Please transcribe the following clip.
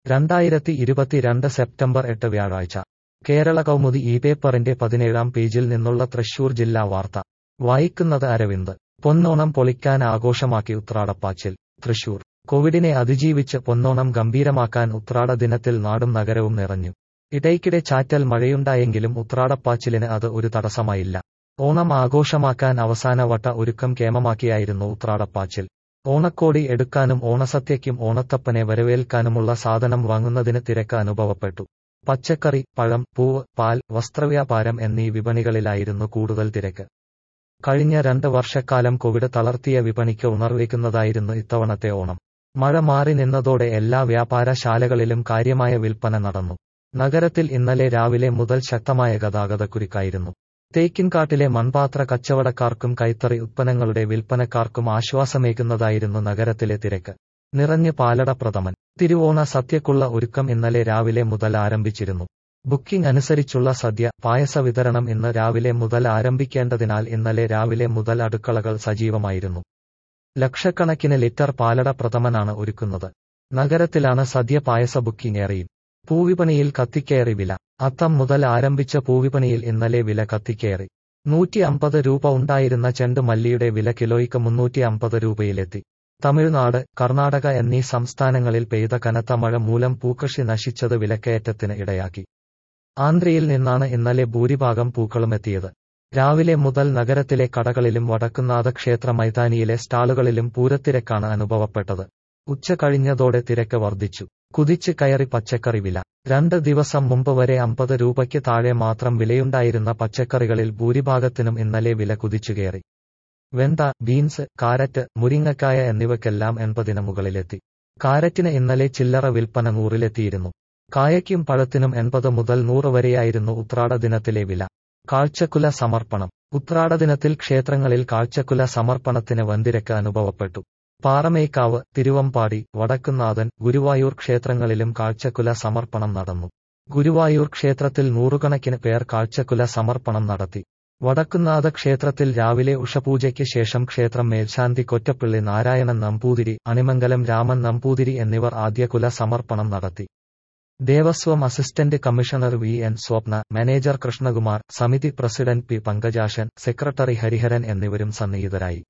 രണ്ടായിരത്തി ഇരുപത്തിരണ്ട് സെപ്റ്റംബർ എട്ട് വ്യാഴാഴ്ച കേരള കൗമുദി ഈ പേപ്പറിന്റെ പതിനേഴാം പേജിൽ നിന്നുള്ള തൃശൂർ ജില്ലാ വാർത്ത വായിക്കുന്നത് അരവിന്ദ് പൊന്നോണം പൊളിക്കാൻ ആഘോഷമാക്കി ഉത്രാടപ്പാച്ചിൽ തൃശൂർ കോവിഡിനെ അതിജീവിച്ച് പൊന്നോണം ഗംഭീരമാക്കാൻ ഉത്രാട ദിനത്തിൽ നാടും നഗരവും നിറഞ്ഞു ഇടയ്ക്കിടെ ചാറ്റൽ മഴയുണ്ടായെങ്കിലും ഉത്രാടപ്പാച്ചിലിന് അത് ഒരു തടസ്സമായില്ല ഓണം ആഘോഷമാക്കാൻ അവസാനവട്ട ഒരുക്കം കേമമാക്കിയായിരുന്നു ഉത്രാടപ്പാച്ചിൽ ഓണക്കോടി എടുക്കാനും ഓണസദ്യയ്ക്കും ഓണത്തപ്പനെ വരവേൽക്കാനുമുള്ള സാധനം വാങ്ങുന്നതിന് തിരക്ക് അനുഭവപ്പെട്ടു പച്ചക്കറി പഴം പൂവ് പാൽ വസ്ത്രവ്യാപാരം എന്നീ വിപണികളിലായിരുന്നു കൂടുതൽ തിരക്ക് കഴിഞ്ഞ രണ്ട് വർഷക്കാലം കോവിഡ് തളർത്തിയ വിപണിക്ക് ഉണർവേക്കുന്നതായിരുന്നു ഇത്തവണത്തെ ഓണം മഴ മാറി നിന്നതോടെ എല്ലാ വ്യാപാരശാലകളിലും കാര്യമായ വിൽപ്പന നടന്നു നഗരത്തിൽ ഇന്നലെ രാവിലെ മുതൽ ശക്തമായ ഗതാഗതക്കുരുക്കായിരുന്നു തേക്കിൻകാട്ടിലെ മൺപാത്ര കച്ചവടക്കാർക്കും കൈത്തറി ഉത്പന്നങ്ങളുടെ വിൽപ്പനക്കാർക്കും ആശ്വാസമേകുന്നതായിരുന്നു നഗരത്തിലെ തിരക്ക് നിറഞ്ഞ് പാലട പ്രഥമൻ തിരുവോണ സദ്യക്കുള്ള ഒരുക്കം ഇന്നലെ രാവിലെ മുതൽ ആരംഭിച്ചിരുന്നു ബുക്കിംഗ് അനുസരിച്ചുള്ള സദ്യ പായസ വിതരണം ഇന്ന് രാവിലെ മുതൽ ആരംഭിക്കേണ്ടതിനാൽ ഇന്നലെ രാവിലെ മുതൽ അടുക്കളകൾ സജീവമായിരുന്നു ലക്ഷക്കണക്കിന് ലിറ്റർ പാലട പ്രഥമനാണ് ഒരുക്കുന്നത് നഗരത്തിലാണ് സദ്യ പായസ ബുക്കിംഗ് ഏറെയും പൂവിപണിയിൽ കത്തിക്കേറി വില അത്തം മുതൽ ആരംഭിച്ച പൂവിപണിയിൽ ഇന്നലെ വില കത്തിക്കേറി നൂറ്റി അമ്പത് രൂപ ഉണ്ടായിരുന്ന ചെണ്ടുമല്ലിയുടെ വില കിലോയ്ക്ക് മുന്നൂറ്റി അമ്പത് രൂപയിലെത്തി തമിഴ്നാട് കർണാടക എന്നീ സംസ്ഥാനങ്ങളിൽ പെയ്ത കനത്ത മഴ മൂലം പൂക്കൃഷി നശിച്ചത് വിലക്കയറ്റത്തിന് ഇടയാക്കി ആന്ധ്രയിൽ നിന്നാണ് ഇന്നലെ ഭൂരിഭാഗം പൂക്കളുമെത്തിയത് രാവിലെ മുതൽ നഗരത്തിലെ കടകളിലും വടക്കുന്നാഥ ക്ഷേത്ര മൈതാനിയിലെ സ്റ്റാളുകളിലും പൂരത്തിരക്കാണ് അനുഭവപ്പെട്ടത് ഉച്ച കഴിഞ്ഞതോടെ തിരക്ക് വർദ്ധിച്ചു കുതിച്ച് കയറി പച്ചക്കറി വില രണ്ട് ദിവസം മുമ്പ് വരെ അമ്പത് രൂപയ്ക്ക് താഴെ മാത്രം വിലയുണ്ടായിരുന്ന പച്ചക്കറികളിൽ ഭൂരിഭാഗത്തിനും ഇന്നലെ വില കുതിച്ചുകയറി വെണ്ട ബീൻസ് കാരറ്റ് മുരിങ്ങക്കായ എന്നിവയ്ക്കെല്ലാം എൺപതിന് മുകളിലെത്തി കാരറ്റിന് ഇന്നലെ ചില്ലറ വിൽപ്പന നൂറിലെത്തിയിരുന്നു കായയ്ക്കും പഴത്തിനും എൺപത് മുതൽ നൂറ് വരെയായിരുന്നു ഉത്രാട ദിനത്തിലെ വില കാഴ്ചക്കുല സമർപ്പണം ഉത്രാട ദിനത്തിൽ ക്ഷേത്രങ്ങളിൽ കാഴ്ചക്കുല സമർപ്പണത്തിന് വൻതിരക്ക് അനുഭവപ്പെട്ടു പാറമേക്കാവ് തിരുവമ്പാടി വടക്കുന്നാഥൻ ഗുരുവായൂർ ക്ഷേത്രങ്ങളിലും കാഴ്ചക്കുല സമർപ്പണം നടന്നു ഗുരുവായൂർ ക്ഷേത്രത്തിൽ നൂറുകണക്കിന് പേർ കാഴ്ചക്കുല സമർപ്പണം നടത്തി വടക്കുന്നാഥ ക്ഷേത്രത്തിൽ രാവിലെ ഉഷപൂജയ്ക്ക് ശേഷം ക്ഷേത്രം മേൽശാന്തി കൊറ്റപ്പള്ളി നാരായണൻ നമ്പൂതിരി അണിമംഗലം രാമൻ നമ്പൂതിരി എന്നിവർ ആദ്യകുല സമർപ്പണം നടത്തി Devaswom assistant commissioner V N Swapna manager Krishnakumar സമിതി president P Pankajashan secretary Hariharan എന്നിവരും സന്നിഹിതരായി